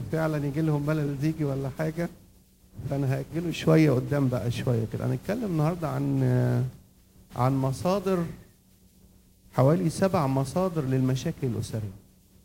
فعلا يجي لهم ملل زيجي ولا حاجه فانا هاجله شويه قدام بقى شويه كده هنتكلم النهارده عن عن مصادر حوالي سبع مصادر للمشاكل الاسريه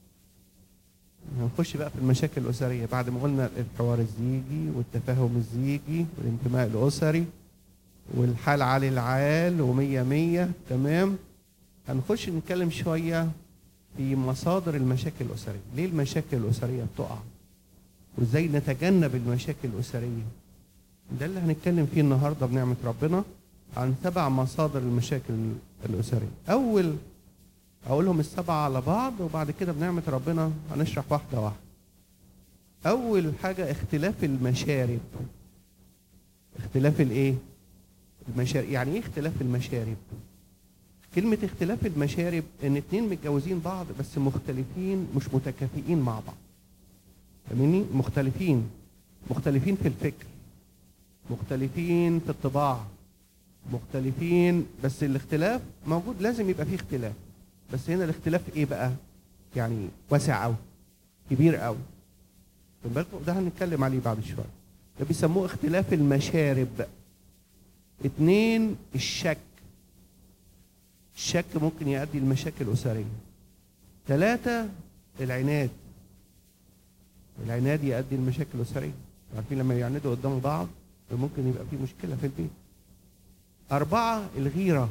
هنخش بقى في المشاكل الاسريه بعد ما قلنا الحوار الزيجي والتفاهم الزيجي والانتماء الاسري والحال على العال ومية مية تمام هنخش نتكلم شوية في مصادر المشاكل الأسرية ليه المشاكل الأسرية بتقع وإزاي نتجنب المشاكل الأسرية ده اللي هنتكلم فيه النهاردة بنعمة ربنا عن سبع مصادر المشاكل الأسرية أول أقولهم السبعة على بعض وبعد كده بنعمة ربنا هنشرح واحدة واحدة أول حاجة اختلاف المشارب اختلاف الإيه؟ المشارب يعني ايه اختلاف المشارب كلمة اختلاف المشارب ان اتنين متجوزين بعض بس مختلفين مش متكافئين مع بعض فاهمني مختلفين مختلفين في الفكر مختلفين في الطباع مختلفين بس الاختلاف موجود لازم يبقى فيه اختلاف بس هنا الاختلاف ايه بقى يعني واسع قوي كبير قوي خد بالكم ده هنتكلم عليه بعد شويه ده بيسموه اختلاف المشارب اتنين الشك الشك ممكن يؤدي لمشاكل أسرية ثلاثة العناد العناد يؤدي لمشاكل أسرية عارفين لما يعندوا قدام بعض ممكن يبقى في مشكلة في البيت أربعة الغيرة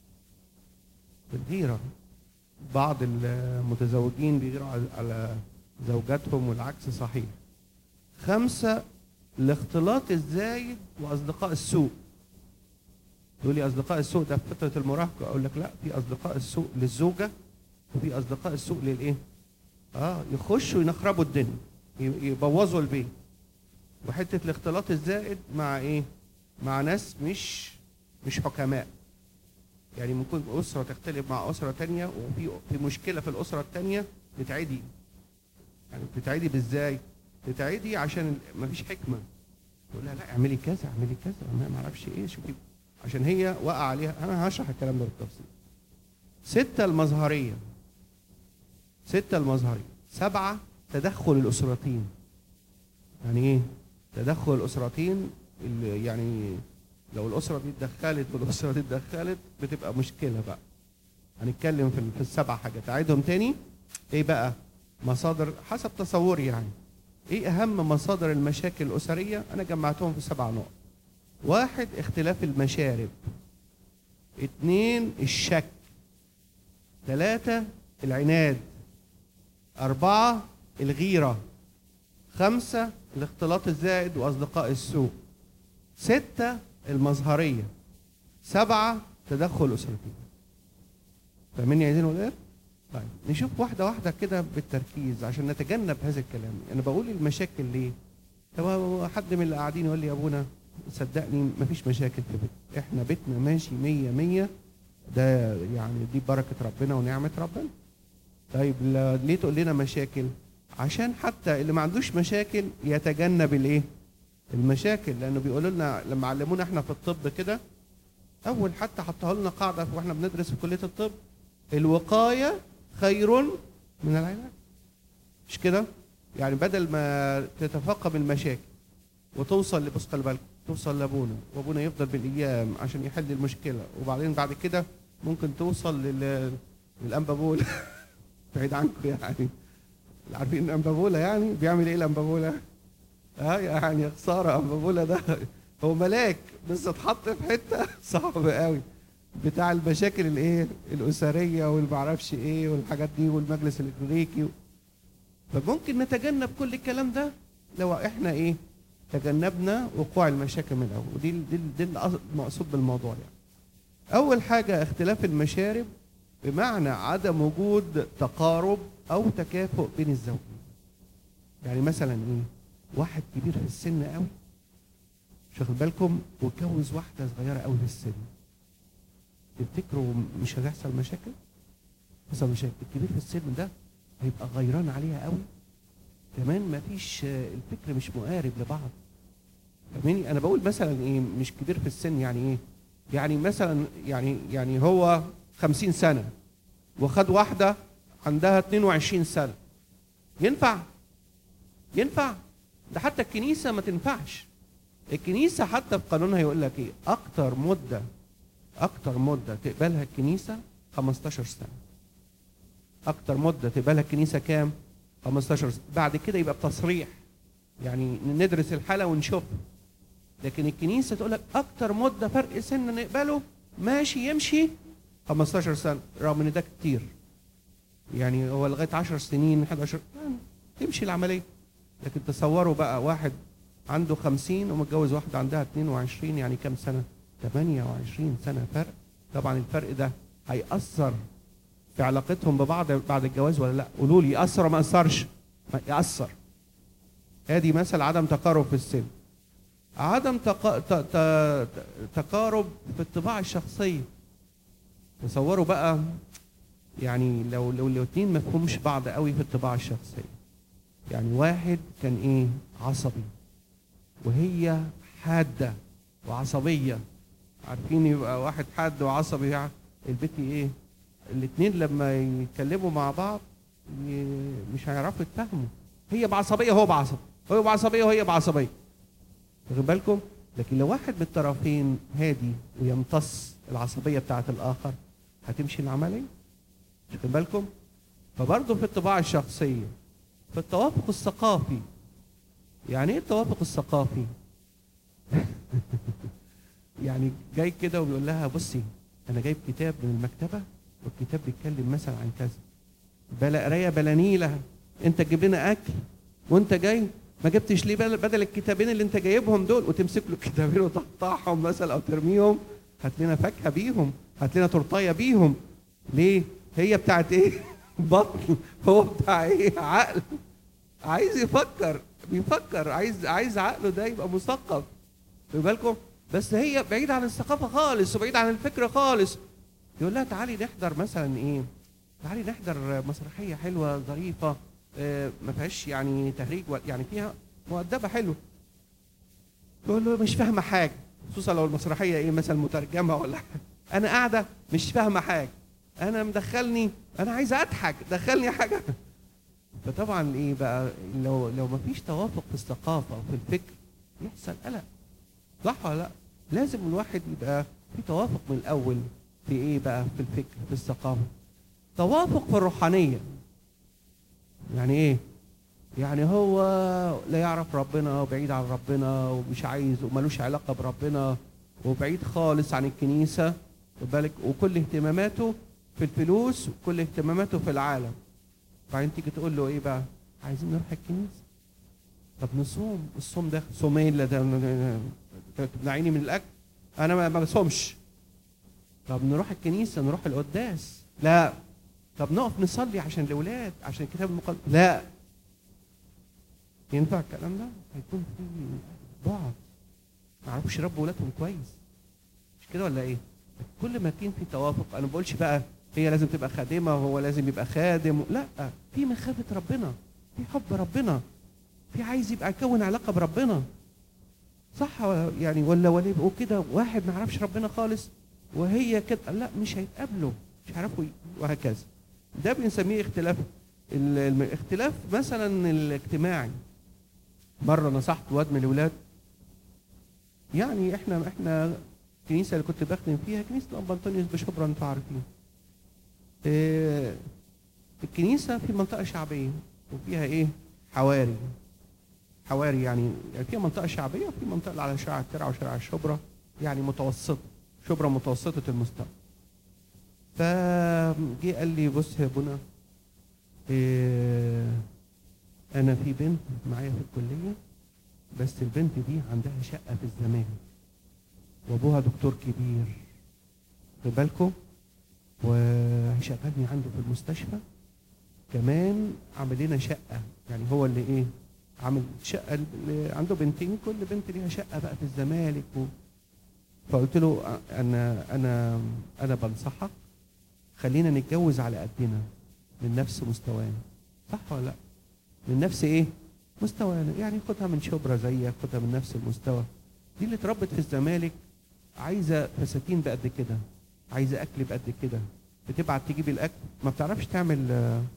الغيرة بعض المتزوجين بيغيروا على زوجاتهم والعكس صحيح خمسة الاختلاط الزايد وأصدقاء السوء يقول لي اصدقاء السوء ده في فتره المراهقه اقول لك لا في اصدقاء السوء للزوجه وفي اصدقاء السوء للايه؟ اه يخشوا ينخربوا الدنيا يبوظوا البيت وحته الاختلاط الزائد مع ايه؟ مع ناس مش مش حكماء يعني ممكن اسره تختلف مع اسره تانية وفي في مشكله في الاسره التانية تتعدي يعني بتتعدي بازاي؟ تتعدي عشان ما فيش حكمه تقول لها لا اعملي كذا اعملي كذا ما اعرفش ايه شوفي عشان هي وقع عليها انا هشرح الكلام ده بالتفصيل ستة المظهرية ستة المظهرية سبعة تدخل الأسرتين يعني إيه؟ تدخل الأسرتين اللي يعني لو الأسرة دي اتدخلت والأسرة دي اتدخلت بتبقى مشكلة بقى هنتكلم في, في السبع حاجات أعيدهم تاني إيه بقى؟ مصادر حسب تصوري يعني إيه أهم مصادر المشاكل الأسرية؟ أنا جمعتهم في سبع نقط واحد اختلاف المشارب اتنين الشك ثلاثة العناد أربعة الغيرة خمسة الاختلاط الزائد وأصدقاء السوء ستة المظهرية سبعة تدخل أسرتي فاهمين عايزين ولا طيب نشوف واحدة واحدة كده بالتركيز عشان نتجنب هذا الكلام أنا بقول المشاكل ليه؟ طب حد من اللي قاعدين يقول لي يا أبونا صدقني مفيش مشاكل في بيتنا احنا بيتنا ماشي مية مية ده يعني دي بركة ربنا ونعمة ربنا طيب ليه تقول لنا مشاكل عشان حتى اللي ما عندوش مشاكل يتجنب الايه المشاكل لانه بيقولوا لنا لما علمونا احنا في الطب كده اول حتى حطها لنا قاعده واحنا بندرس في كليه الطب الوقايه خير من العلاج مش كده يعني بدل ما تتفاقم المشاكل وتوصل لبص خلي بالكم توصل لابونا وابونا يفضل بالايام عشان يحل المشكله وبعدين بعد كده ممكن توصل لل للانبابولا بعيد عنكم يعني عارفين الانبابولا يعني بيعمل ايه الانبابولا؟ اه يعني خساره انبابولا ده هو ملاك بس اتحط في حته صعب قوي بتاع المشاكل الايه الاسريه والمعرفش ايه والحاجات دي والمجلس الامريكي فممكن نتجنب كل الكلام ده لو احنا ايه تجنبنا وقوع المشاكل من الاول ودي دي, دي المقصود بالموضوع يعني اول حاجه اختلاف المشارب بمعنى عدم وجود تقارب او تكافؤ بين الزوجين يعني مثلا ايه واحد كبير في السن قوي مش واخد بالكم واتجوز واحده صغيره قوي في السن تفتكروا مش هتحصل مشاكل حصل مشاكل الكبير في السن ده هيبقى غيران عليها قوي كمان ما فيش الفكر مش مقارب لبعض فاهماني انا بقول مثلا ايه مش كبير في السن يعني ايه يعني مثلا يعني يعني هو خمسين سنة وخد واحدة عندها 22 سنة ينفع ينفع ده حتى الكنيسه ما تنفعش الكنيسه حتى في قانونها يقول لك ايه اكتر مده اكتر مده تقبلها الكنيسه 15 سنه اكتر مده تقبلها الكنيسه كام 15 سنه بعد كده يبقى بتصريح يعني ندرس الحاله ونشوف لكن الكنيسه تقول لك اكتر مده فرق سن نقبله ماشي يمشي 15 سنه رغم ان ده كتير يعني هو لغايه 10 سنين 11 يعني تمشي العمليه لكن تصوروا بقى واحد عنده 50 ومتجوز واحده عندها 22 يعني كام سنه 28 سنه فرق طبعا الفرق ده هيأثر في علاقتهم ببعض بعد الجواز ولا لا قولوا لي يأثر ولا ما يأثرش ما يأثر ادي مثل عدم تقارب في السن عدم تق... ت... ت... تقارب في الطباع الشخصيه تصوروا بقى يعني لو لو الاثنين ما فهمش بعض قوي في الطباع الشخصيه يعني واحد كان ايه عصبي وهي حاده وعصبيه عارفين يبقى واحد حاد وعصبي يعني البيت ايه الاثنين لما يتكلموا مع بعض ي- مش هيعرفوا يتفاهموا هي بعصبيه هو بعصبي هو بعصبيه وهي بعصبيه واخد بالكم لكن لو واحد من الطرفين هادي ويمتص العصبيه بتاعه الاخر هتمشي العمليه واخد بالكم فبرضه في الطباع الشخصيه في التوافق الثقافي يعني ايه التوافق الثقافي يعني جاي كده وبيقول لها بصي انا جايب كتاب من المكتبه والكتاب بيتكلم مثلا عن كذا بلا قرايه بلا نيله انت تجيب لنا اكل وانت جاي ما جبتش ليه بدل بدل الكتابين اللي انت جايبهم دول وتمسك له الكتابين وتقطعهم مثلا او ترميهم هات لنا فاكهه بيهم هات لنا تورتايه بيهم ليه هي بتاعت ايه بطن هو بتاع ايه عقل عايز يفكر بيفكر عايز عايز عقله ده يبقى مثقف خدوا بالكم بس هي بعيدة عن الثقافة خالص وبعيدة عن الفكر خالص يقول لها تعالي نحضر مثلا ايه تعالي نحضر مسرحية حلوة ظريفة آه، ما فيهاش يعني تهريج ولا- يعني فيها مؤدبة حلوة تقول له مش فاهمة حاجة خصوصا لو المسرحية ايه مثلا مترجمة ولا حاجة أنا قاعدة مش فاهمة حاجة أنا مدخلني أنا عايز أضحك دخلني حاجة فطبعا ايه بقى لو لو ما فيش توافق في الثقافة وفي الفكر يحصل قلق صح ولا لا؟ لازم الواحد يبقى في توافق من الاول في ايه بقى في الفكر في الثقافه توافق في الروحانيه يعني ايه يعني هو لا يعرف ربنا وبعيد عن ربنا ومش عايز وملوش علاقه بربنا وبعيد خالص عن الكنيسه خد بالك وكل اهتماماته في الفلوس وكل اهتماماته في العالم بعدين تيجي تقول له ايه بقى عايزين نروح الكنيسه طب نصوم الصوم ده صومين لا ده تمنعيني من الاكل انا ما ما بصومش طب نروح الكنيسه نروح القداس لا طب نقف نصلي عشان الاولاد عشان الكتاب المقدس لا ينفع الكلام ده هيكون في بعد ما يعرفوش يربوا ولادهم كويس مش كده ولا ايه كل ما كان في توافق انا ما بقولش بقى هي لازم تبقى خادمه وهو لازم يبقى خادم لا في مخافه ربنا في حب ربنا في عايز يبقى يكون علاقه بربنا صح ولا- يعني ولا ولا يبقوا كده واحد ما يعرفش ربنا خالص وهي كده لا مش هيتقابلوا مش هيعرفوا ي- وهكذا ده بنسميه اختلاف ال- الم- الاختلاف مثلا الاجتماعي مره نصحت واد من الاولاد يعني احنا احنا الكنيسه اللي كنت بخدم فيها كنيسه الاب انطونيوس بشبرا انتوا عارفين اه الكنيسه في منطقه شعبيه وفيها ايه حواري حواري يعني يعني فيها منطقه شعبيه وفي منطقه اللي على شارع الترعه وشارع الشبرا يعني متوسطه شبرا متوسطه المستوى فجي قال لي بص يا بنا إيه انا في بنت معايا في الكليه بس البنت دي عندها شقه في الزمالك وابوها دكتور كبير خد بالكم وهيشغلني عنده في المستشفى كمان عامل لنا شقه يعني هو اللي ايه عامل شقه اللي عنده بنتين كل بنت ليها شقه بقى في الزمالك و... فقلت له انا انا انا بنصحك خلينا نتجوز على قدنا من نفس مستوانا صح ولا لا من نفس ايه مستوانا يعني خدها من شبرا زيك خدها من نفس المستوى دي اللي اتربت في الزمالك عايزه فساتين بقد كده عايزه اكل بقد كده بتبعت تجيب الاكل ما بتعرفش تعمل آه،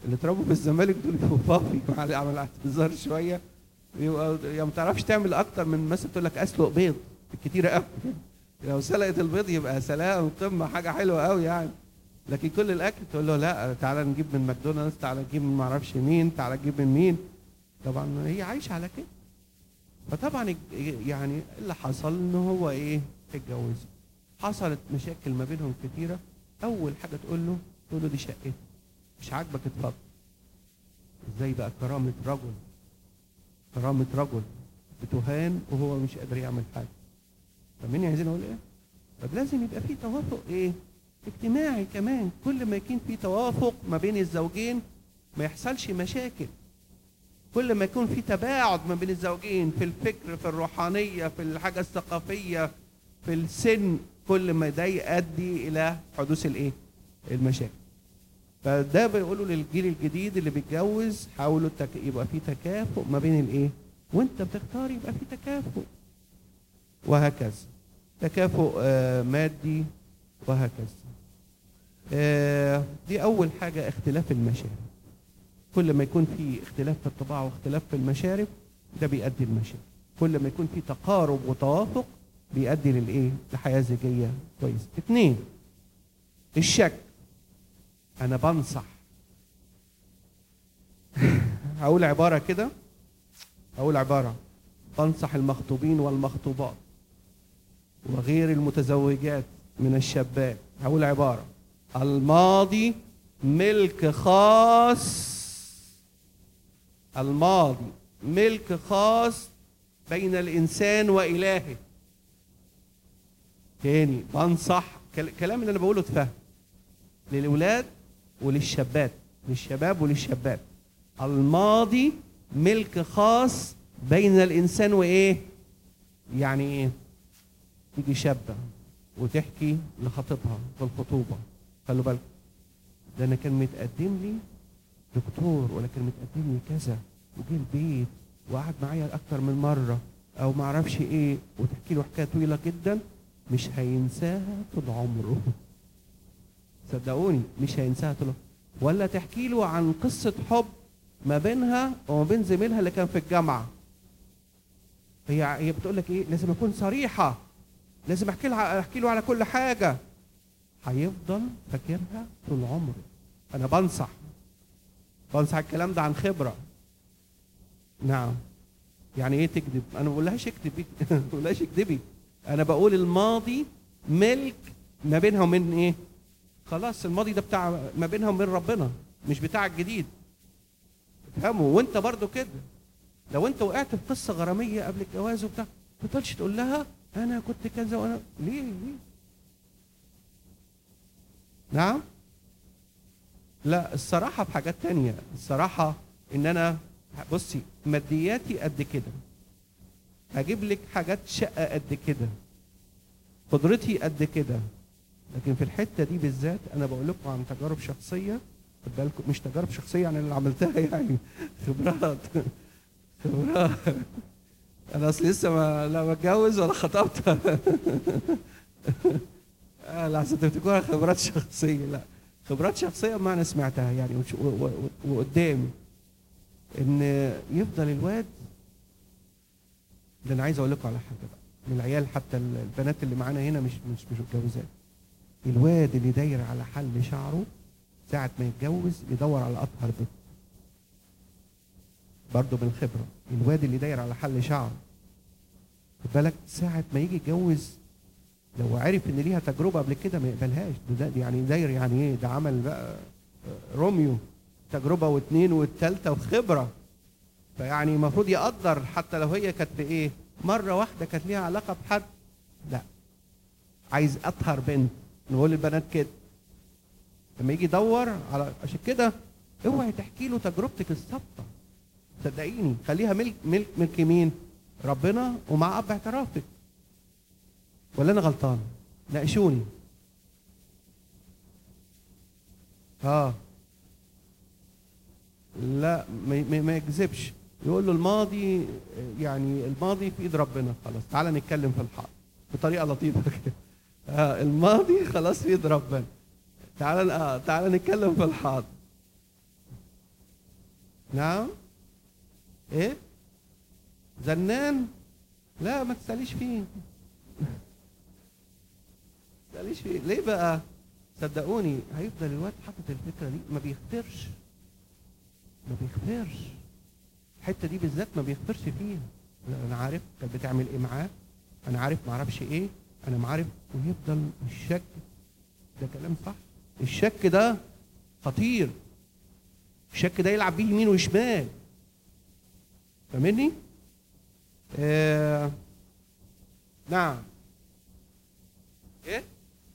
اللي اتربوا في الزمالك دول يبقوا فافي مع عمل اعتذار شويه يبقى يا ما تعرفش تعمل اكتر من مثلا تقول لك اسلق بيض كتير قوي لو سلقت البيض يبقى سلام قمه حاجه حلوه قوي يعني لكن كل الاكل تقول له لا تعالى نجيب من ماكدونالدز تعالى نجيب من معرفش مين تعالى نجيب من مين طبعا هي عايشه على كده فطبعا يعني اللي حصل ان هو ايه اتجوزوا حصلت مشاكل ما بينهم كتيره اول حاجه تقول له تقول له دي شقتي مش عاجبك اتفضل ازاي بقى كرامه رجل كرامه رجل بتهان وهو مش قادر يعمل حاجه فمين عايزين اقول ايه طب لازم يبقى في توافق ايه اجتماعي كمان كل ما يكون في توافق ما بين الزوجين ما يحصلش مشاكل كل ما يكون في تباعد ما بين الزوجين في الفكر في الروحانية في الحاجة الثقافية في السن كل ما ده يؤدي إلى حدوث الإيه؟ المشاكل. فده بيقولوا للجيل الجديد اللي بيتجوز حاولوا التك... يبقى في تكافؤ ما بين الإيه؟ وأنت بتختار يبقى في تكافؤ. وهكذا. تكافؤ آه مادي وهكذا. آه دي أول حاجة اختلاف المشارب. كل ما يكون في اختلاف في الطباع واختلاف في المشارب ده بيؤدي المشاكل كل ما يكون في تقارب وتوافق بيؤدي للايه لحياه زوجيه كويسه اثنين الشك انا بنصح هقول عباره كده هقول عباره بنصح المخطوبين والمخطوبات وغير المتزوجات من الشابات هقول عباره الماضي ملك خاص الماضي ملك خاص بين الانسان والهه تاني بنصح الكلام اللي انا بقوله اتفهم للاولاد وللشابات للشباب وللشابات الماضي ملك خاص بين الانسان وايه يعني ايه تيجي شابه وتحكي لخطيبها في الخطوبه خلوا بالكم ده انا كان متقدم لي دكتور ولا كان متقدم لي كذا وجه البيت وقعد معايا اكتر من مره او ما اعرفش ايه وتحكي له حكايه طويله جدا مش هينساها طول عمره صدقوني مش هينساها طول ولا تحكي له عن قصه حب ما بينها وما بين زميلها اللي كان في الجامعه هي هي بتقول لك ايه لازم اكون صريحه لازم احكي لها احكي له على كل حاجه هيفضل فاكرها طول عمره انا بنصح بنصح الكلام ده عن خبره نعم يعني ايه تكذب انا ما بقولهاش اكذبي ما بقولهاش اكذبي انا بقول الماضي ملك ما بينها وبين ايه خلاص الماضي ده بتاع ما بينها وبين ربنا مش بتاع الجديد افهموا وانت برضو كده لو انت وقعت في قصه غراميه قبل الجواز وبتاع ما تقولش تقول لها انا كنت كذا وانا ليه ليه نعم لا الصراحه في حاجات تانية الصراحه ان انا بصي مادياتي قد كده هجيب لك حاجات شقه قد كده قدرتي قد كده لكن في الحته دي بالذات انا بقول لكم عن تجارب شخصيه خد بالكم مش تجارب شخصيه يعني اللي عملتها يعني خبرات خبرات انا اصل لسه ما لا بتجوز ولا خطبت آه لا تفتكروها خبرات شخصيه لا خبرات شخصيه ما انا سمعتها يعني وقدامي ان يفضل الواد ده انا عايز اقول لكم على حاجه بقى من العيال حتى البنات اللي معانا هنا مش مش مش متجوزات الواد اللي داير على حل شعره ساعة ما يتجوز يدور على أطهر بيت برضه بالخبرة الواد اللي داير على حل شعره خد بالك ساعة ما يجي يتجوز لو عرف ان ليها تجربة قبل كده ما يقبلهاش ده, ده يعني داير يعني ايه ده عمل بقى روميو تجربه واثنين والثالثه وخبره فيعني المفروض يقدر حتى لو هي كانت ايه مره واحده كانت ليها علاقه بحد لا عايز اطهر بنت نقول للبنات كده لما يجي يدور على عشان كده اوعي تحكي له تجربتك السابقه صدقيني خليها ملك ملك ملك مين ربنا ومع اب اعترافك ولا انا غلطان ناقشوني اه لا ما, ما يكذبش يقول له الماضي يعني الماضي في ايد ربنا خلاص تعالى نتكلم في الحاضر بطريقه لطيفه كده آه الماضي خلاص في ايد ربنا تعالى آه تعالى نتكلم في الحاضر نعم ايه زنان لا ما تساليش فيه تساليش فيه ليه بقى صدقوني هيفضل الواد حاطط الفكره دي ما بيخترش ما بيخترش الحته دي بالذات ما بيخترش فيها لا، انا عارف كانت بتعمل ايه معاه انا عارف ما اعرفش ايه انا ما عارف ويفضل الشك ده كلام صح الشك ده خطير الشك ده يلعب بيه يمين وشمال فاهمني؟ آه نعم ايه؟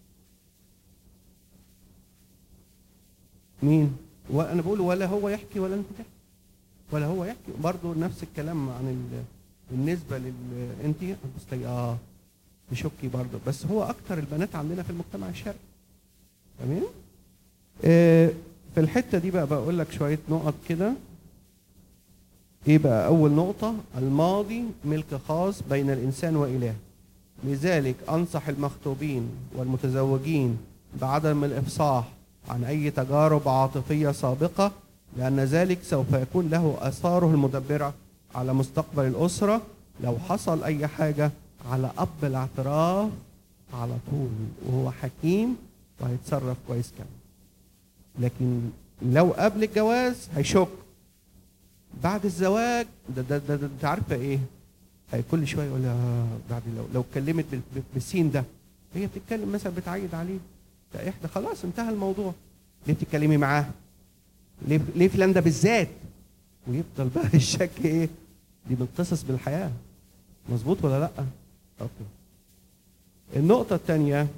مين؟ وانا بقول ولا هو يحكي ولا انت تحكي ولا هو يحكي برضه نفس الكلام عن ال... بالنسبه لل انت بص لي اه تشكي برضه بس هو اكتر البنات عندنا في المجتمع الشرقي تمام؟ آه في الحته دي بقى بقول لك شويه نقط كده ايه بقى اول نقطه الماضي ملك خاص بين الانسان واله لذلك انصح المخطوبين والمتزوجين بعدم الافصاح عن اي تجارب عاطفيه سابقه لان ذلك سوف يكون له اثاره المدبره على مستقبل الاسره لو حصل اي حاجه على اب الاعتراف على طول وهو حكيم وهيتصرف كويس كمان لكن لو قبل الجواز هيشك بعد الزواج ده ده ده, ده انت عارفه ايه؟ هي كل شويه يقول لها بعد لو لو اتكلمت بال- بال- بالسين ده هي بتتكلم مثلا بتعيد عليه ده احنا خلاص انتهى الموضوع ليه بتتكلمي معاه؟ ليه ليه فلان ده بالذات؟ ويفضل بقى الشك ايه؟ دي من قصص بالحياه مظبوط ولا لا؟ اوكي النقطة الثانية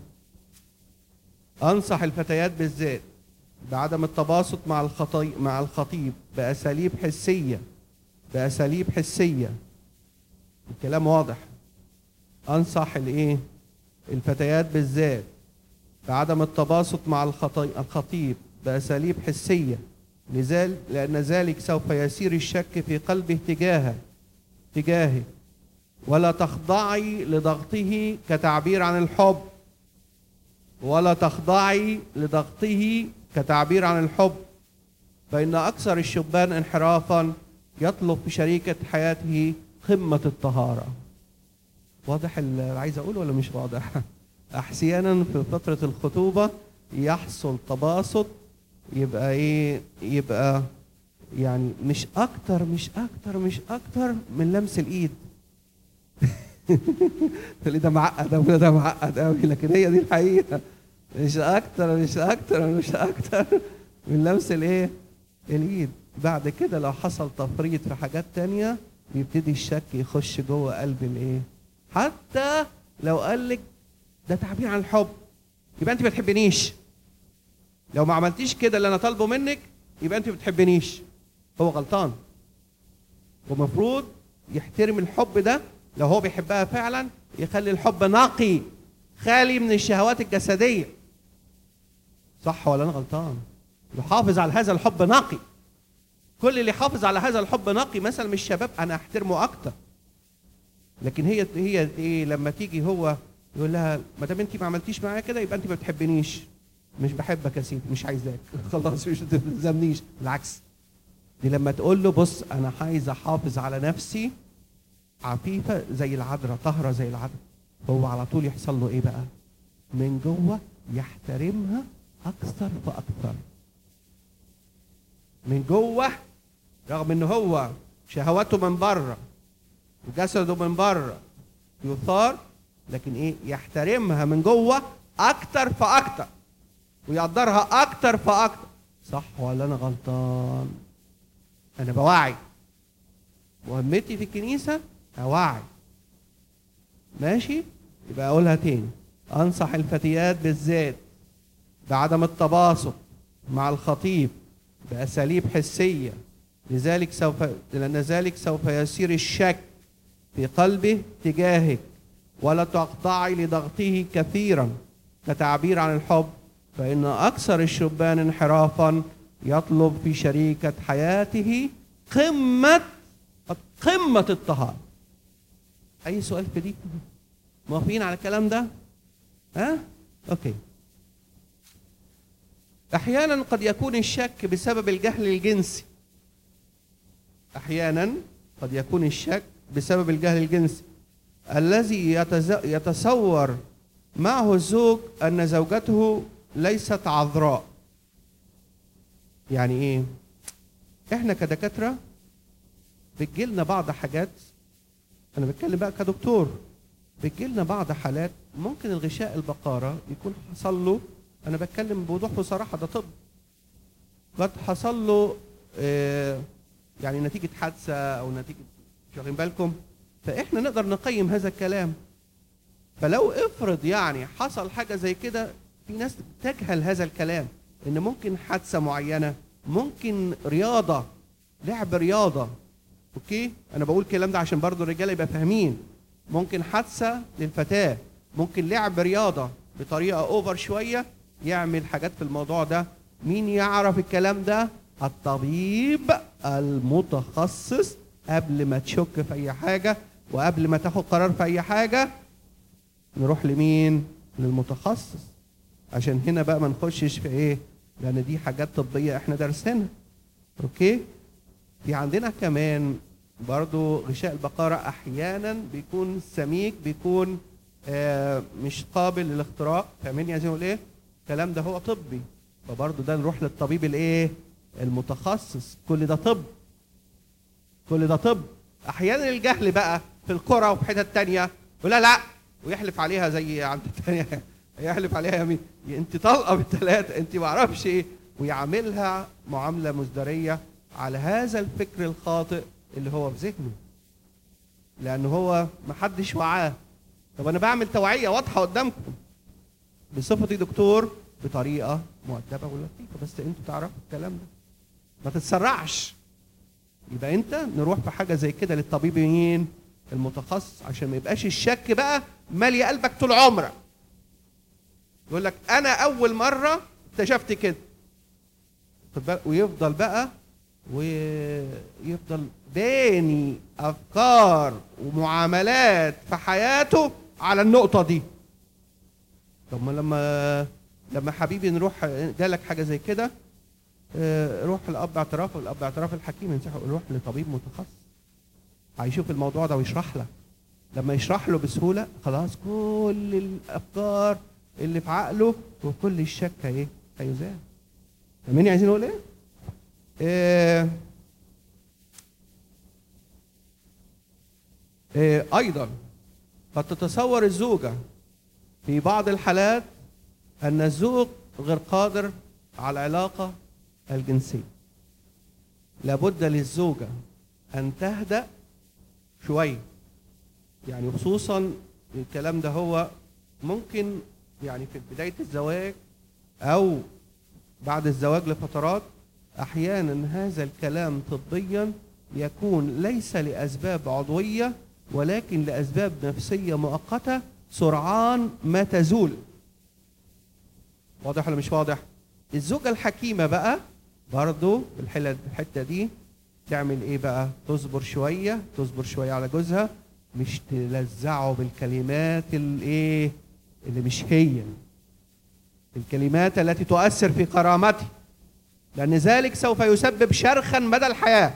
أنصح الفتيات بالذات بعدم التباسط مع الخطي مع الخطيب بأساليب حسية بأساليب حسية الكلام واضح أنصح الإيه؟ الفتيات بالذات بعدم التباسط مع الخطي الخطيب بأساليب حسية لذلك لأن ذلك سوف يسير الشك في قلبه تجاهه تجاهه ولا تخضعي لضغطه كتعبير عن الحب ولا تخضعي لضغطه كتعبير عن الحب فإن أكثر الشبان انحرافا يطلب في شريكة حياته قمة الطهارة واضح اللي عايز أقوله ولا مش واضح أحيانا في فترة الخطوبة يحصل تباسط يبقى إيه يبقى يعني مش أكتر مش أكتر مش أكتر من لمس الإيد تقول ده معقد أوي ده معقد أوي لكن هي دي الحقيقة مش أكتر مش أكتر مش أكتر من لمس الإيه؟ الإيد بعد كده لو حصل تفريط في حاجات تانية بيبتدي الشك يخش جوه قلب الإيه؟ حتى لو قال لك ده تعبير عن الحب يبقى أنت ما بتحبنيش لو ما عملتيش كده اللي أنا طالبه منك يبقى أنت ما بتحبنيش هو غلطان ومفروض يحترم الحب ده لو هو بيحبها فعلا يخلي الحب نقي خالي من الشهوات الجسديه صح ولا انا غلطان يحافظ على هذا الحب نقي كل اللي يحافظ على هذا الحب نقي مثلا من الشباب انا احترمه اكتر لكن هي هي ايه لما تيجي هو يقول لها ما دام انت ما عملتيش معايا كده يبقى انت ما بتحبنيش مش بحبك يا سيدي مش عايزاك خلاص مش تلزمنيش بالعكس دي لما تقول له بص انا عايز احافظ على نفسي عفيفه زي العذراء طاهره زي العذراء هو على طول يحصل له ايه بقى من جوه يحترمها اكثر فاكثر من جوه رغم ان هو شهواته من بره وجسده من بره يثار لكن ايه يحترمها من جوه اكتر فاكتر ويقدرها اكتر فاكتر صح ولا انا غلطان انا بوعي مهمتي في الكنيسه اوعي ماشي يبقى اقولها تاني انصح الفتيات بالذات بعدم التباسط مع الخطيب باساليب حسيه لذلك سوف لان ذلك سوف يسير الشك في قلبه تجاهك ولا تخضعي لضغطه كثيرا كتعبير عن الحب فان اكثر الشبان انحرافا يطلب في شريكه حياته قمه قمه الطهاره اي سؤال في دي موافقين على الكلام ده ها اوكي احيانا قد يكون الشك بسبب الجهل الجنسي احيانا قد يكون الشك بسبب الجهل الجنسي الذي يتز- يتصور معه الزوج ان زوجته ليست عذراء يعني ايه احنا كدكاتره بتجيلنا بعض حاجات انا بتكلم بقى كدكتور بتجيلنا بعض حالات ممكن الغشاء البقاره يكون حصل له انا بتكلم بوضوح وصراحه ده طب قد حصل له آه، يعني نتيجه حادثه او نتيجه مش واخدين بالكم فاحنا نقدر نقيم هذا الكلام فلو افرض يعني حصل حاجه زي كده في ناس تجهل هذا الكلام ان ممكن حادثه معينه ممكن رياضه لعب رياضه اوكي انا بقول الكلام ده عشان برضو الرجاله يبقى فاهمين ممكن حادثه للفتاه ممكن لعب رياضه بطريقه اوفر شويه يعمل حاجات في الموضوع ده مين يعرف الكلام ده الطبيب المتخصص قبل ما تشك في اي حاجه وقبل ما تاخد قرار في اي حاجه نروح لمين للمتخصص عشان هنا بقى ما نخشش في ايه لان دي حاجات طبيه احنا دارسينها اوكي في عندنا كمان برضو غشاء البقرة أحيانا بيكون سميك بيكون آه مش قابل للاختراق فاهمين عايزين اقول ايه؟ الكلام ده هو طبي فبرضو ده نروح للطبيب الايه؟ المتخصص كل ده طب كل ده طب احيانا الجهل بقى في القرى وفي حتت تانية يقول لا لا ويحلف عليها زي عند التانية يحلف عليها يمين انت طلقه بالثلاثه انت ما اعرفش ايه ويعاملها معامله مزدريه على هذا الفكر الخاطئ اللي هو في ذهنه لان هو ما حدش وعاه طب انا بعمل توعيه واضحه قدامكم بصفتي دكتور بطريقه مؤدبه ولطيفه بس انتوا تعرفوا الكلام ده ما تتسرعش يبقى انت نروح في حاجه زي كده للطبيب مين المتخصص عشان ما يبقاش الشك بقى مالي قلبك طول عمرك يقول لك انا اول مره اكتشفت كده خد بالك ويفضل بقى ويفضل باني افكار ومعاملات في حياته على النقطه دي طب ما لما لما حبيبي نروح جالك حاجه زي كده آه، روح لاب اعتراف والاب اعتراف الحكيم ينصحه روح لطبيب متخصص هيشوف الموضوع ده ويشرح لك لما يشرح له بسهوله خلاص كل الافكار اللي في عقله وكل الشك ايه هيزال فاهمين عايزين نقول ايه؟ آه، آه، ايضا قد تتصور الزوجه في بعض الحالات ان الزوج غير قادر على العلاقه الجنسيه لابد للزوجه ان تهدأ شويه يعني خصوصا الكلام ده هو ممكن يعني في بدايه الزواج او بعد الزواج لفترات احيانا هذا الكلام طبيا يكون ليس لاسباب عضويه ولكن لاسباب نفسيه مؤقته سرعان ما تزول واضح ولا مش واضح الزوجه الحكيمه بقى برضو في الحله الحته دي تعمل ايه بقى تصبر شويه تصبر شويه على جوزها مش تلزعه بالكلمات الايه اللي مش هي الكلمات التي تؤثر في كرامته لأن ذلك سوف يسبب شرخا مدى الحياة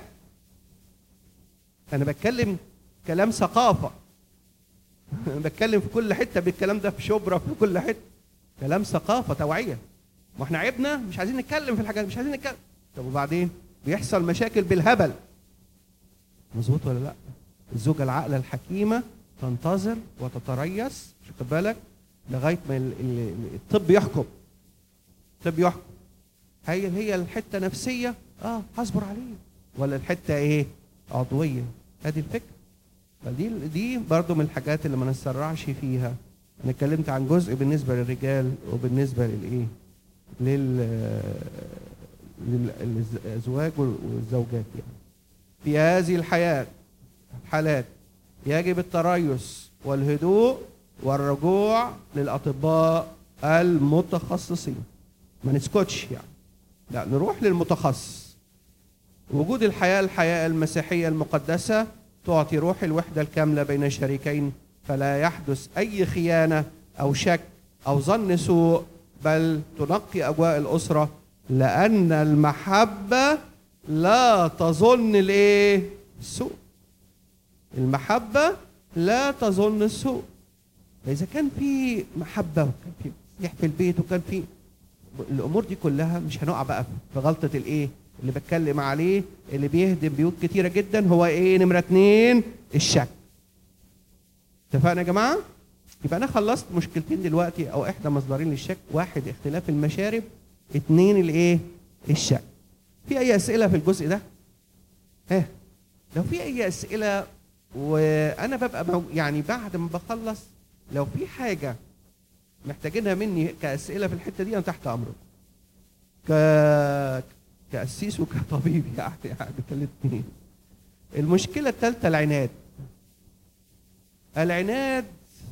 أنا بتكلم كلام ثقافة أنا بتكلم في كل حتة بالكلام ده في شبرا في كل حتة كلام ثقافة توعية ما احنا عيبنا مش عايزين نتكلم في الحاجات مش عايزين نتكلم طب وبعدين بيحصل مشاكل بالهبل مظبوط ولا لا الزوجة العاقلة الحكيمة تنتظر وتتريث خد بالك لغاية ما ال- ال- الطب يحكم الطب يحكم هي هي الحته نفسيه اه هصبر عليه ولا الحته ايه عضويه هذه الفكره فدي دي برضو من الحاجات اللي ما نتسرعش فيها انا اتكلمت عن جزء بالنسبه للرجال وبالنسبه للايه لل لل- للازواج والزوجات يعني في هذه الحياه الحالات يجب التريث والهدوء والرجوع للاطباء المتخصصين ما نسكتش يعني لا نروح للمتخصص وجود الحياة الحياة المسيحية المقدسة تعطي روح الوحدة الكاملة بين الشريكين فلا يحدث أي خيانة أو شك أو ظن سوء بل تنقي أجواء الأسرة لأن المحبة لا تظن الايه السوء المحبة لا تظن السوء فإذا كان في محبة وكان في مسيح في البيت وكان في الأمور دي كلها مش هنقع بقى في غلطة الإيه اللي بتكلم عليه اللي بيهدم بيوت كتيرة جدا هو إيه نمرة اتنين الشك اتفقنا يا جماعة؟ يبقى أنا خلصت مشكلتين دلوقتي أو إحدى مصدرين للشك واحد اختلاف المشارب اتنين الإيه؟ الشك في أي أسئلة في الجزء ده؟ ها لو في أي أسئلة وانا ببقى مو يعني بعد ما بخلص لو في حاجه محتاجينها مني كاسئله في الحته دي انا تحت امرك ك كاسيس وكطبيب يعني يعني الاثنين المشكله الثالثه العناد العناد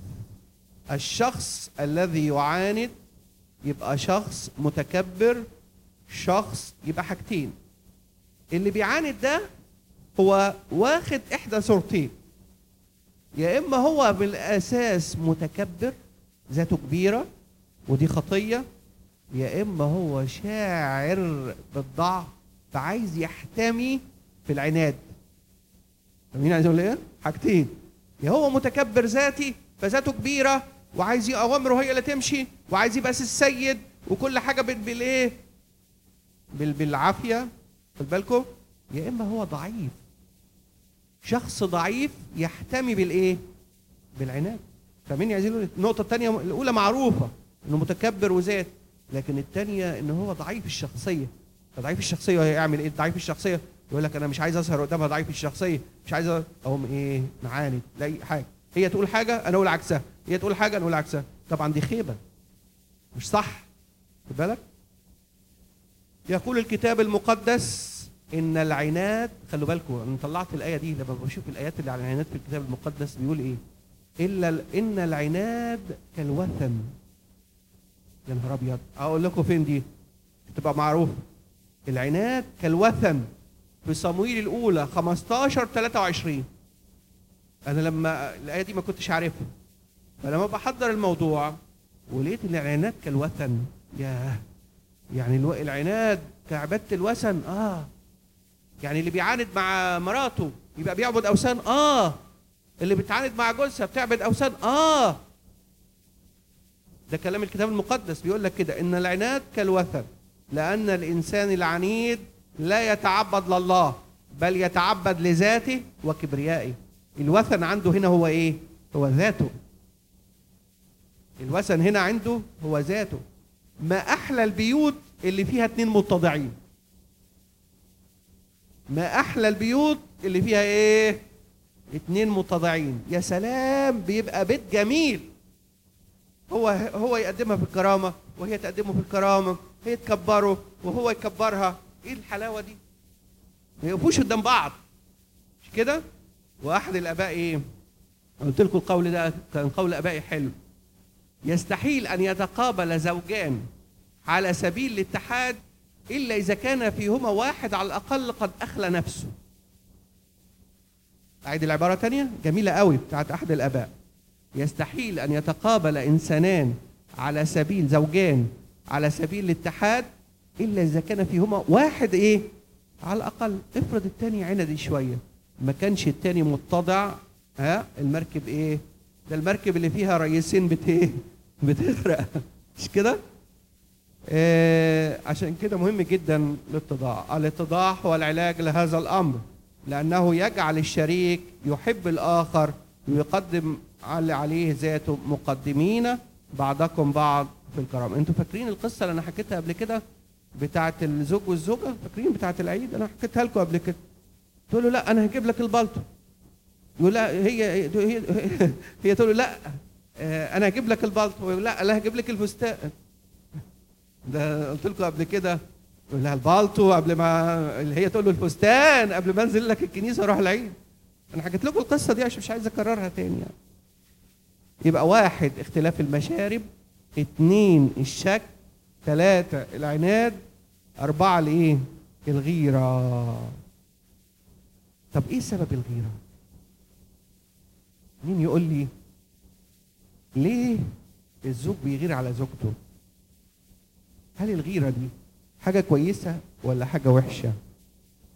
الشخص الذي يعاند يبقى شخص متكبر شخص يبقى حاجتين اللي بيعاند ده هو واخد احدى صورتين يا اما هو بالاساس متكبر ذاته كبيره ودي خطيه يا اما هو شاعر بالضعف فعايز يحتمي في العناد فاهمين عايز اقول ايه حاجتين يا هو متكبر ذاتي فذاته كبيره وعايز اوامره هي اللي تمشي وعايز يبقى السيد وكل حاجه بالايه بالعافيه خد بالكم يا اما هو ضعيف شخص ضعيف يحتمي بالايه بالعناد فمين يعزله النقطه الثانيه الاولى معروفه انه متكبر وذات لكن الثانيه ان هو ضعيف الشخصيه فضعيف الشخصيه هيعمل ايه ضعيف الشخصيه يقول لك انا مش عايز اظهر قدامها ضعيف الشخصيه مش عايز اقوم ايه معاند لا حاجه هي تقول حاجه انا اقول عكسها هي تقول حاجه انا اقول عكسها طبعا دي خيبه مش صح خد بالك يقول الكتاب المقدس ان العناد خلوا بالكم انا طلعت الايه دي لما بشوف الايات اللي على العناد في الكتاب المقدس بيقول ايه الا ان العناد كالوثن يا نهار ابيض اقول لكم فين دي تبقى معروفه العناد كالوثن في صمويل الاولى 15 23 انا لما الايه دي ما كنتش عارفها فلما بحضر الموضوع ولقيت ان العناد كالوثن ياه يعني العناد كعباده الوثن اه يعني اللي بيعاند مع مراته يبقى بيعبد اوثان اه اللي بتعاند مع جوزها بتعبد اوثان اه ده كلام الكتاب المقدس بيقول لك كده ان العناد كالوثن لان الانسان العنيد لا يتعبد لله بل يتعبد لذاته وكبريائه الوثن عنده هنا هو ايه هو ذاته الوثن هنا عنده هو ذاته ما احلى البيوت اللي فيها اتنين متضعين ما احلى البيوت اللي فيها ايه اتنين متضعين يا سلام بيبقى بيت جميل هو هو يقدمها في الكرامه وهي تقدمه في الكرامه هي تكبره وهو يكبرها ايه الحلاوه دي ما يقفوش قدام بعض مش كده واحد الاباء ايه قلت لكم القول ده كان قول ابائي حلو يستحيل ان يتقابل زوجان على سبيل الاتحاد إلا إذا كان فيهما واحد على الأقل قد أخلى نفسه أعيد العبارة تانية جميلة قوي بتاعت أحد الآباء يستحيل أن يتقابل إنسانان على سبيل زوجان على سبيل الاتحاد إلا إذا كان فيهما واحد إيه على الأقل افرض التاني عندي شوية ما كانش التاني متضع ها المركب إيه ده المركب اللي فيها رئيسين بت إيه بتغرق مش كده آه عشان كده مهم جدا الاتضاع الاتضاع هو العلاج لهذا الامر لانه يجعل الشريك يحب الاخر ويقدم على عليه ذاته مقدمين بعضكم بعض في الكرامه انتوا فاكرين القصه اللي انا حكيتها قبل كده بتاعه الزوج والزوجه فاكرين بتاعه العيد انا حكيتها لكم قبل كده تقول له لا انا هجيب لك البلطو يقول لا هي هي هي, هي تقول له لا آه، انا هجيب لك البلطو لا لا هجيب لك الفستان ده قلت لكم قبل كده يقول لها البالطو قبل ما اللي هي تقول له الفستان قبل ما انزل لك الكنيسه اروح العيد انا حكيت لكم القصه دي عشان مش عايز اكررها تاني يعني. يبقى واحد اختلاف المشارب اثنين الشك ثلاثة العناد أربعة الإيه؟ الغيرة طب إيه سبب الغيرة؟ مين يقول لي ليه الزوج بيغير على زوجته؟ هل الغيرة دي حاجة كويسة ولا حاجة وحشة؟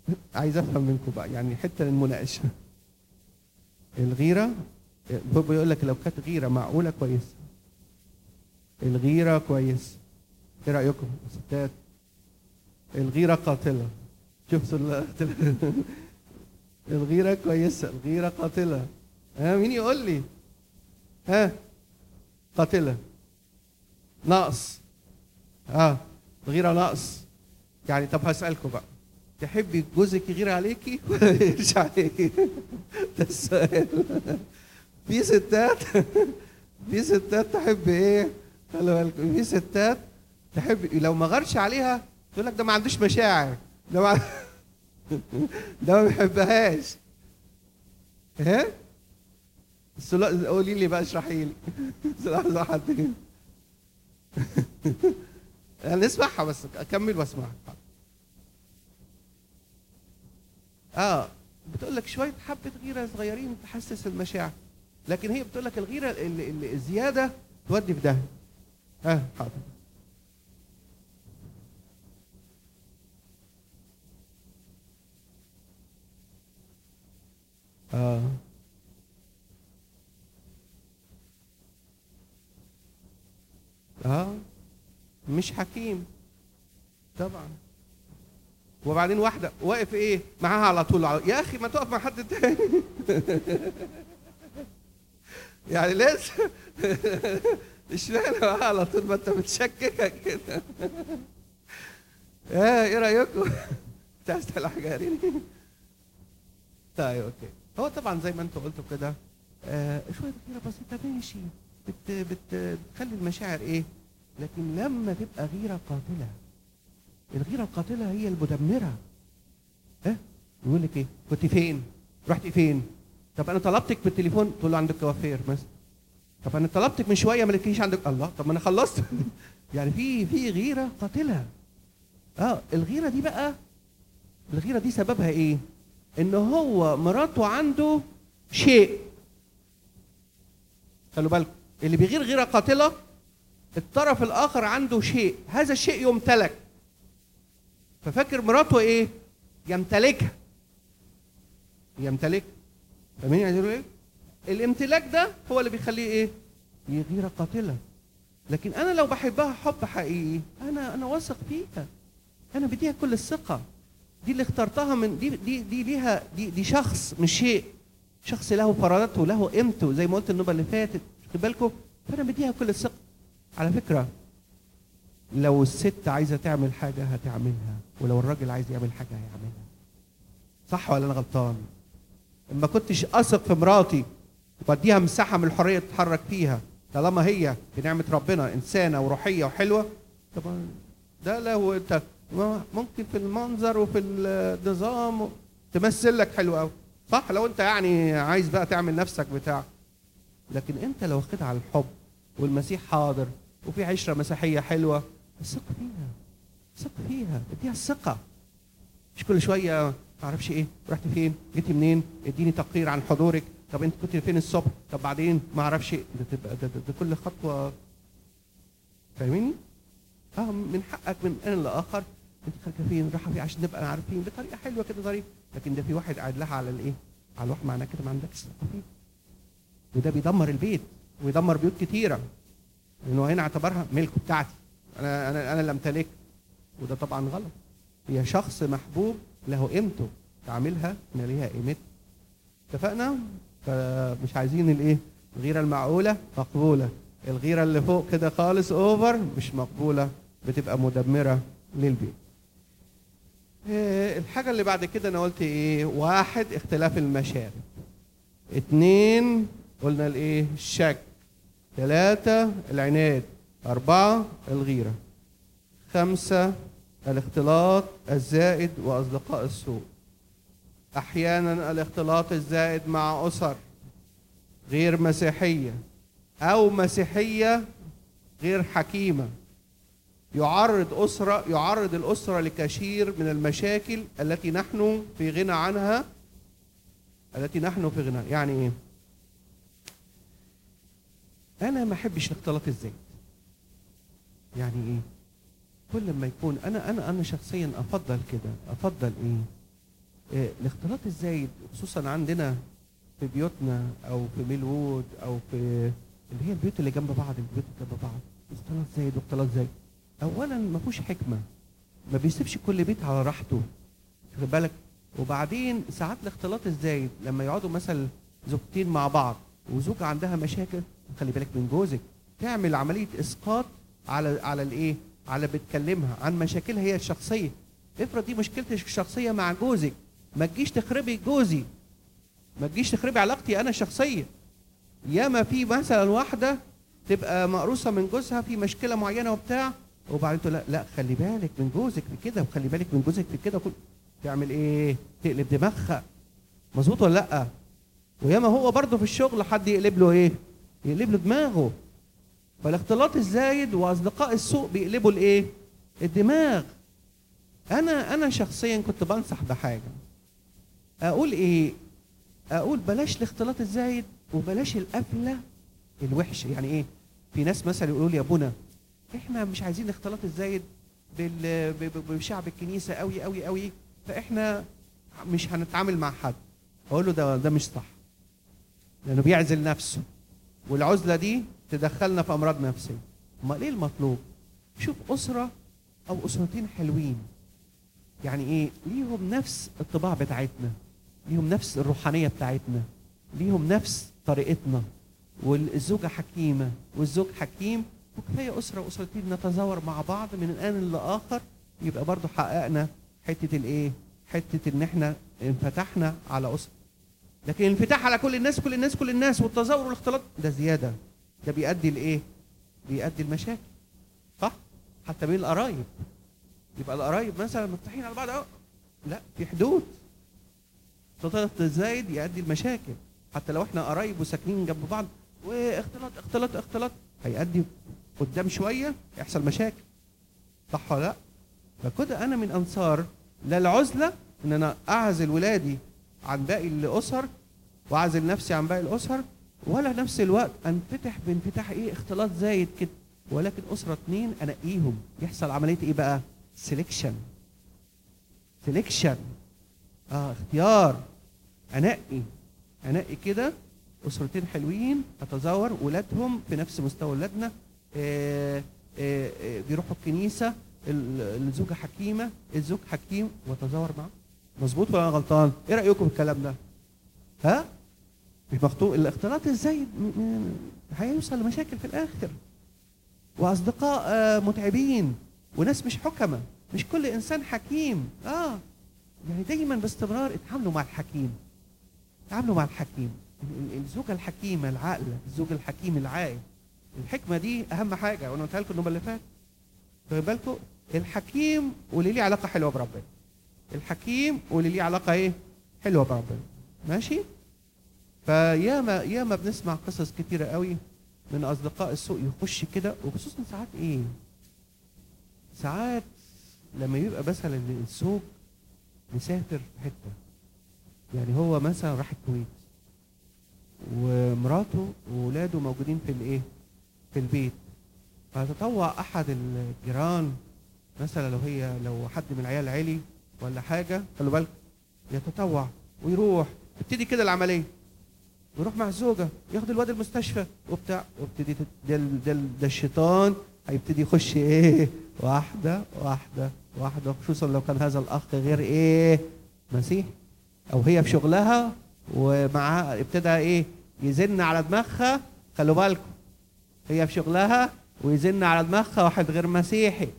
عايز افهم منكم بقى يعني حته المناقشه الغيره بابا يقول لك لو كانت غيره معقوله كويسه الغيره كويس ايه رايكم يا ستات الغيره قاتله شفتوا ال- الغيره كويسه الغيره قاتله ها مين يقول لي ها قاتله نقص اه الغيره نقص يعني طب هسالكم بقى تحبي جوزك يغير عليكي ولا يغيرش عليكي ده السؤال في ستات في ستات تحب ايه خلي بالكم في ستات تحب لو ما غيرش عليها تقول لك ده ما عندوش مشاعر ده ما ده ما بيحبهاش ها السلا- قولي لي بقى اشرحي لي لحظه حد نسمعها بس اكمل واسمعها اه بتقول لك شويه حبه غيره صغيرين تحسس المشاعر لكن هي بتقول لك الغيره ال- ال- الزياده تودي في داهيه اه حاضر اه اه مش حكيم طبعا وبعدين واحده واقف ايه معاها على طول على... يا اخي ما تقف مع حد تاني يعني لازم اشمعنى معاها على طول ما انت متشككه كده اه ايه رايكم تسال حاجه طيب اوكي هو طبعا زي ما انتوا قلتوا كده آه شويه غيره بسيطه ماشي بت بت بتخلي المشاعر ايه لكن لما تبقى غيره قاتله الغيره القاتله هي المدمره ها يقول لك ايه كنت فين رحت فين طب انا طلبتك بالتليفون تقول له عندك كوافير مثلا طب انا طلبتك من شويه ما لقيتيش عندك الله طب ما انا خلصت يعني في في غيره قاتله اه الغيره دي بقى الغيره دي سببها ايه ان هو مراته عنده شيء خلوا بالكم اللي بيغير غيره قاتله الطرف الاخر عنده شيء هذا الشيء يمتلك ففاكر مراته ايه يمتلكها يمتلك فاهمين عايز يقولوا ايه الامتلاك ده هو اللي بيخليه ايه غيره قاتله لكن انا لو بحبها حب حقيقي انا انا واثق فيها انا بديها كل الثقه دي اللي اخترتها من دي دي دي ليها دي دي شخص مش شيء شخص له فرادته له قيمته زي ما قلت النوبه اللي فاتت خد بالكم فانا بديها كل الثقه على فكره لو الست عايزه تعمل حاجه هتعملها ولو الراجل عايز يعمل حاجه هيعملها صح ولا انا غلطان ما كنتش اثق في مراتي واديها مساحه من الحريه تتحرك فيها طالما هي بنعمه ربنا انسانه وروحيه وحلوه طبعا ده لو انت ممكن في المنظر وفي النظام تمثل لك حلو قوي صح لو انت يعني عايز بقى تعمل نفسك بتاع لكن انت لو واخدها على الحب والمسيح حاضر وفي عشره مسيحيه حلوه ثق فيها ثق فيها اديها الثقه مش كل شويه ما اعرفش ايه رحت فين جيتي منين اديني تقرير عن حضورك طب انت كنت فين الصبح طب بعدين ما اعرفش إيه. ده تبقى ده, ده, ده كل خطوه فاهميني اه من حقك من ان لاخر انت خارجه فين رايحه فين عشان نبقى عارفين بطريقه حلوه كده ظريف لكن ده في واحد قاعد لها على الايه على الواحد معناه كده ما عندكش ثقه فيه وده بيدمر البيت ويدمر بيوت كتيره لانه هنا اعتبرها ملك بتاعتي انا انا انا اللي امتلك وده طبعا غلط هي شخص محبوب له قيمته تعاملها ان ليها قيمتها اتفقنا فمش عايزين الايه الغيره المعقوله مقبوله الغيره اللي فوق كده خالص اوفر مش مقبوله بتبقى مدمره للبيت إيه الحاجه اللي بعد كده انا قلت ايه واحد اختلاف المشارب اتنين قلنا الايه الشك ثلاثة العناد أربعة الغيرة خمسة الاختلاط الزائد وأصدقاء السوء أحيانا الاختلاط الزائد مع أسر غير مسيحية أو مسيحية غير حكيمة يعرض أسرة يعرض الأسرة لكثير من المشاكل التي نحن في غنى عنها التي نحن في غنى يعني إيه؟ انا ما احبش اختلاط الزيت يعني ايه كل ما يكون انا انا انا شخصيا افضل كده افضل ايه آه، الاختلاط الزايد خصوصا عندنا في بيوتنا او في ميلوود او في اللي هي البيوت اللي جنب بعض البيوت اللي جنب بعض اختلاط زايد واختلاط زايد اولا ما فيهوش حكمه ما بيسيبش كل بيت على راحته خد بالك وبعدين ساعات الاختلاط الزايد لما يقعدوا مثلا زوجتين مع بعض وزوجة عندها مشاكل خلي بالك من جوزك تعمل عملية إسقاط على على الإيه؟ على بتكلمها عن مشاكلها هي الشخصية افرض دي مشكلتك الشخصية مع جوزك ما تجيش تخربي جوزي ما تجيش تخربي علاقتي أنا الشخصية ياما في مثلا واحدة تبقى مقروصة من جوزها في مشكلة معينة وبتاع وبعدين تقول لا لا خلي بالك من جوزك في كده وخلي بالك من جوزك في كده وكل تعمل ايه؟ تقلب دماغها مظبوط ولا لا؟ وياما هو برضه في الشغل حد يقلب له ايه؟ يقلب له دماغه فالاختلاط الزايد واصدقاء السوء بيقلبوا الايه؟ الدماغ انا انا شخصيا كنت بنصح بحاجه اقول ايه؟ اقول بلاش الاختلاط الزايد وبلاش القفله الوحشه يعني ايه؟ في ناس مثلا يقولوا لي يا ابونا احنا مش عايزين الاختلاط الزايد بال- ب- ب- بشعب الكنيسه قوي قوي قوي فاحنا مش هنتعامل مع حد اقول له ده ده مش صح لانه بيعزل نفسه والعزله دي تدخلنا في امراض نفسيه امال ايه المطلوب شوف اسره او اسرتين حلوين يعني ايه ليهم نفس الطباع بتاعتنا ليهم نفس الروحانيه بتاعتنا ليهم نفس طريقتنا والزوجه حكيمه والزوج حكيم وكفايه اسره واسرتين نتزاور مع بعض من الان لاخر يبقى برضو حققنا حته الايه حته ان احنا انفتحنا على اسره لكن الانفتاح على كل الناس كل الناس كل الناس والتزاور والاختلاط ده زياده ده بيؤدي لايه بيؤدي لمشاكل صح حتى بين القرايب يبقى القرايب مثلا مفتوحين على بعض أهو. لا في حدود اختلاط الزايد يؤدي لمشاكل حتى لو احنا قرايب وساكنين جنب بعض واختلاط اختلاط اختلاط هيؤدي قدام شويه يحصل مشاكل صح ولا لا؟ فكده انا من انصار لا العزله ان انا اعزل ولادي عن باقي الاسر واعزل نفسي عن باقي الاسر ولا نفس الوقت انفتح بانفتاح ايه اختلاط زايد كده ولكن اسره اتنين انقيهم يحصل عمليه ايه بقى؟ سelection سelection اه اختيار انقي انقي كده اسرتين حلوين اتزاور ولادهم في نفس مستوى ولادنا آه، آه، آه، بيروحوا الكنيسه ال- الزوجه حكيمه الزوج حكيم وتزاور معاه مظبوط ولا أنا غلطان ايه رايكم في الكلام ده ها مش مخطوط الاختلاط الزايد م- م- هيوصل لمشاكل في الاخر واصدقاء آه، متعبين وناس مش حكمه مش كل انسان حكيم اه يعني دايما باستمرار اتعاملوا مع الحكيم تعاملوا مع الحكيم ال- ال- الزوجه الحكيمه العاقله الزوج الحكيم العاقل الحكمه دي اهم حاجه وانا قلتها لكم النوبه اللي فات خدوا بالكم الحكيم واللي ليه علاقه حلوه بربنا الحكيم واللي ليه علاقه ايه حلوه بربنا ماشي فياما ياما بنسمع قصص كتيره قوي من اصدقاء السوء يخش كده وخصوصا ساعات ايه ساعات لما يبقى مثلا الزوج مسافر في حته يعني هو مثلا راح الكويت ومراته وولاده موجودين في الايه في البيت فتطوع احد الجيران مثلا لو هي لو حد من العيال علي ولا حاجه خلوا بالك يتطوع ويروح تبتدي كده العمليه ويروح مع الزوجه ياخد الواد المستشفى وبتاع وابتدي تت- ده ال- ده ال- ده الشيطان هيبتدي يخش ايه واحده واحده واحده خصوصا لو كان هذا الاخ غير ايه مسيح او هي في شغلها ومعها ابتدى ايه يزن على دماغها خلوا بالكم هي في شغلها ويزن على دماغها واحد غير مسيحي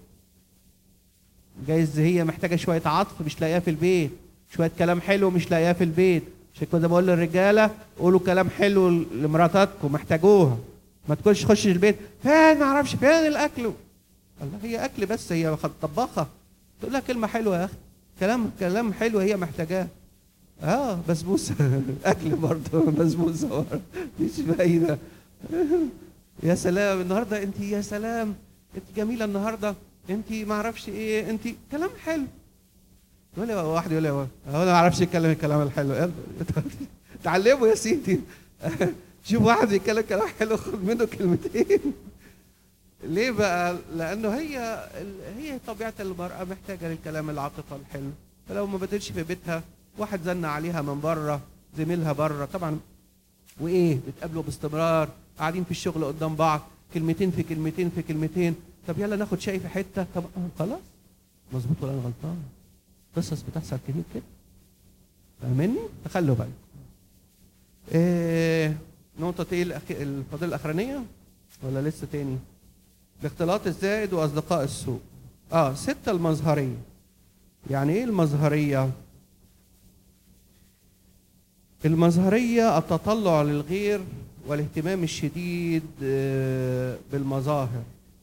جايز هي محتاجه شويه عطف مش لاقياه في البيت شويه كلام حلو مش لاقياه في البيت عشان كده بقول للرجاله قولوا كلام حلو لمراتاتكم محتاجوها ما تكونش تخش البيت فين ما اعرفش فين الاكل الله هي اكل بس هي خد- طباخه تقول لها كلمه حلوه يا اخي كلام كلام حلو هي محتاجاه اه بسبوسه اكل برضه بسبوسه برضه. مش فايده يا سلام النهارده انت يا سلام انت جميله النهارده انت ما اعرفش ايه انت كلام حلو يقول لي واحد يقول لي هو انا ما اعرفش اتكلم الكلام الحلو يلا، تعلمه يا سيدي شوف واحد بيتكلم كلام حلو خد منه كلمتين ليه بقى؟ لانه هي هي طبيعه المراه محتاجه للكلام العاطفه الحلو فلو ما بدتش في بيتها واحد زن عليها من بره زميلها بره طبعا وايه بتقابلوا باستمرار قاعدين في الشغل قدام بعض كلمتين في كلمتين في كلمتين طب يلا ناخد شاي في حته طب آه خلاص مظبوط ولا انا غلطان قصص بتحصل كتير كده فاهمني تخلوا بالك إيه نقطة ايه الأخ- الفضيلة الأخرانية ولا لسه تاني؟ الاختلاط الزائد وأصدقاء السوء. اه ستة المظهرية. يعني ايه المظهرية؟ المظهرية التطلع للغير والاهتمام الشديد آه، بالمظاهر.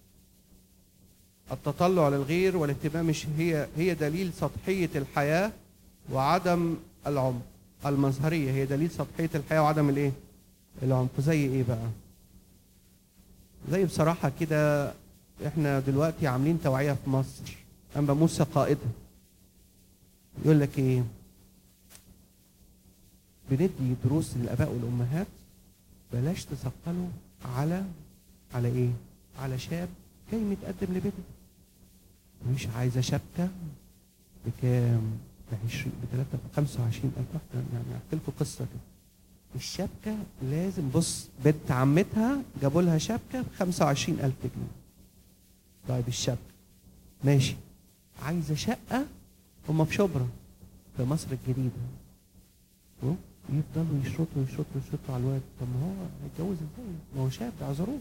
التطلع للغير والاهتمام الش- هي هي دليل سطحية الحياة وعدم العمق. المظهرية هي دليل سطحية الحياة وعدم الايه؟ العمق زي ايه بقى؟ زي بصراحة كده احنا دلوقتي عاملين توعية في مصر أنبا موسى قائدها يقول لك ايه؟ بندي دروس للآباء والأمهات بلاش تثقلوا على على ايه؟ على شاب جاي متقدم لبنت مش عايزة شبكة بكام؟ ب 20 ب 3 ب 25000 واحدة يعني احكي لكم قصة كده الشبكة لازم بص بنت عمتها جابوا لها شبكة ب 25000 جنيه. طيب الشبكة ماشي عايزة شقة هم في شبرا في مصر الجديدة. أهو، يفضلوا يشرطوا يشرطوا يشرطوا على الواد طب ما هو هيتجوز ازاي؟ ما هو شاب ده اعذروه.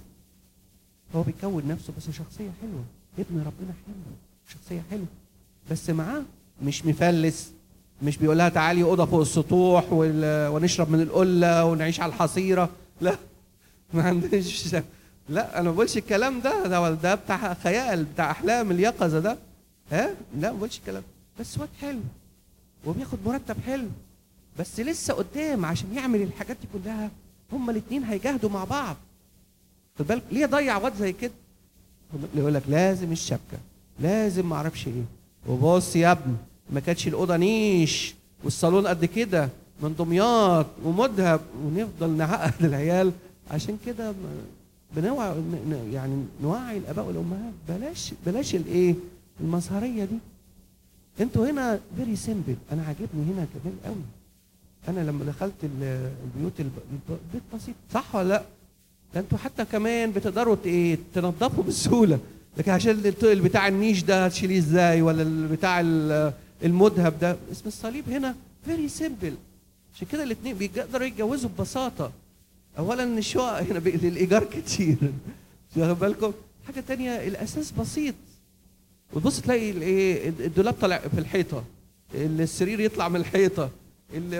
هو بيكون نفسه بس شخصية حلوة ابن ربنا حلو شخصية حلوة بس معاه مش مفلس مش بيقول لها تعالي اوضه فوق السطوح وال- ونشرب من القله ونعيش على الحصيره لا ما عندناش لا انا ما بقولش الكلام ده ده ده بتاع خيال بتاع احلام اليقظه ده ها لا ما بقولش الكلام بس واد حلو وبياخد مرتب حلو بس لسه قدام عشان يعمل الحاجات دي كلها هما الاثنين هيجاهدوا مع بعض خد بالك ليه ضيع واد زي كده اللي يقول لك لازم الشبكه لازم ما اعرفش ايه وبص يا ابني ما كانتش الاوضه نيش والصالون قد كده من دمياط ومذهب ونفضل نعقد العيال عشان كده م- بنوع ن- ن- يعني نوعي الاباء والامهات بلاش بلاش الايه المظهريه دي انتوا هنا فيري سيمبل انا عاجبني هنا جميل قوي انا لما دخلت ال- البيوت الب- الب- البيت بسيط صح ولا لا ده انتوا حتى كمان بتقدروا ت- ايه تنظفوا بسهوله لكن عشان الت- بتاع النيش ده هتشيليه ازاي ولا ال- بتاع ال- المذهب ده اسم الصليب هنا فيري سيمبل عشان كده الاثنين بيقدروا يتجوزوا ببساطه اولا الشقق هنا بي- للايجار كتير واخد بالكم حاجه تانية الاساس بسيط وتبص تلاقي الايه الدولاب طالع في الحيطه السرير يطلع من الحيطه ال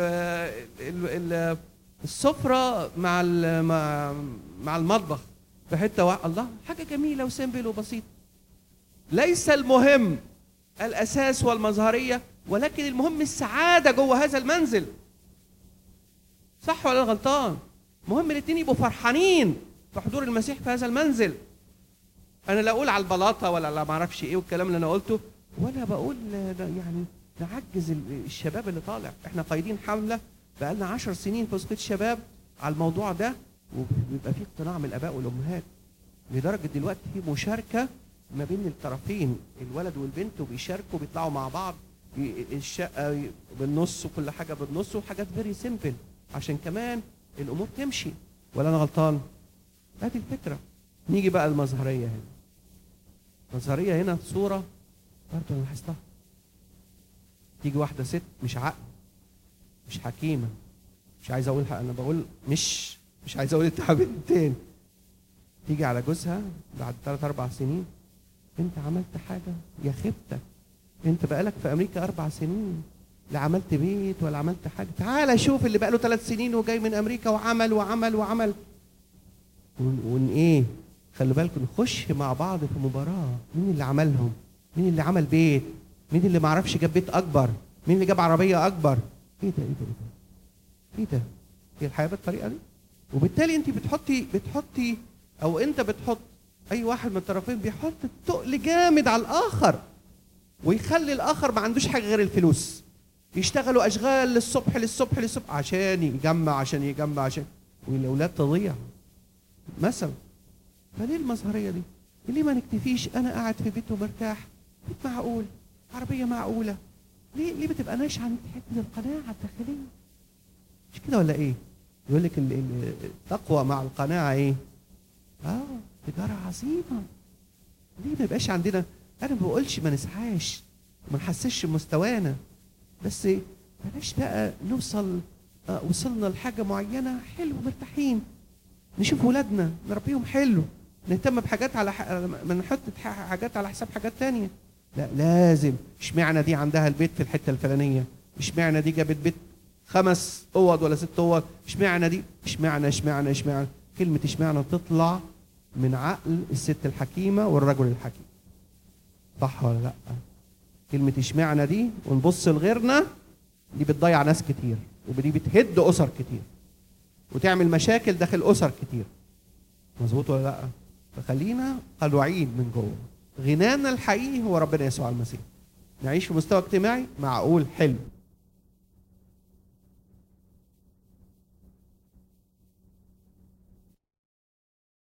ال ال السفره مع ال- مع مع المطبخ في حته واحده الله حاجه جميله وسيمبل وبسيط ليس المهم الاساس والمظهريه ولكن المهم السعاده جوه هذا المنزل صح ولا أنا غلطان مهم الاثنين يبقوا فرحانين في حضور المسيح في هذا المنزل انا لا اقول على البلاطه ولا لا ما اعرفش ايه والكلام اللي انا قلته ولا بقول لا- يعني نعجز ال- الشباب اللي طالع احنا قايدين حمله بقالنا عشر سنين في اسقاط الشباب على الموضوع ده وبيبقى في اقتناع من الاباء والامهات لدرجه دلوقتي في مشاركه ما بين الطرفين الولد والبنت وبيشاركوا بيطلعوا مع بعض ي- الشقه بالنص وكل حاجه بالنص وحاجات فيري سيمبل عشان كمان الامور تمشي ولا انا غلطان؟ هذه الفكره نيجي بقى المظهريه هنا المظهريه هنا صوره برضه انا لاحظتها تيجي واحده ست مش عقل مش حكيمه مش عايز اقول حق انا بقول مش مش عايز اقول التعبير تاني تيجي على جوزها بعد ثلاث اربع سنين انت عملت حاجه يا خيبتك انت بقالك في امريكا اربع سنين لا عملت بيت ولا عملت حاجه تعال شوف اللي بقاله ثلاث سنين وجاي من امريكا وعمل وعمل وعمل ون, ون ايه خلي بالكم نخش مع بعض في مباراه مين اللي عملهم مين اللي عمل بيت مين اللي ما عرفش جاب بيت اكبر مين اللي جاب عربيه اكبر ايه ده ايه ده ايه ده ايه ده هي الحياه بالطريقه دي وبالتالي انت بتحطي بتحطي او انت بتحط اي واحد من الطرفين بيحط التقل جامد على الاخر ويخلي الاخر ما عندوش حاجه غير الفلوس يشتغلوا اشغال للصبح للصبح للصبح عشان يجمع عشان يجمع عشان والاولاد تضيع مثلا فليه المظهريه دي؟ ليه ما نكتفيش انا قاعد في بيته مرتاح بيت معقول عربيه معقوله ليه ليه ما تبقاناش عند حته القناعه الداخليه مش كده ولا ايه يقول لك ال- ال- التقوى مع القناعه ايه اه تجاره عظيمه ليه ما يبقاش عندنا انا ما بقولش ما نسعاش وما نحسش مستوانا بس بلاش بقى نوصل آه وصلنا لحاجه معينه حلو مرتاحين نشوف ولادنا نربيهم حلو نهتم بحاجات على ح... ما نحط ح- حاجات على حساب حاجات تانية لا لازم اشمعنى دي عندها البيت في الحته الفلانيه اشمعنى دي جابت بيت خمس اوض ولا ست اوض اشمعنى دي اشمعنى اشمعنى اشمعنى كلمه اشمعنى تطلع من عقل الست الحكيمه والرجل الحكيم صح ولا لا كلمه اشمعنى دي ونبص لغيرنا دي بتضيع ناس كتير ودي بتهد اسر كتير وتعمل مشاكل داخل اسر كتير مظبوط ولا لا فخلينا قلوعين من جوه غنانا الحقيقي هو ربنا يسوع المسيح نعيش في مستوى اجتماعي معقول حلو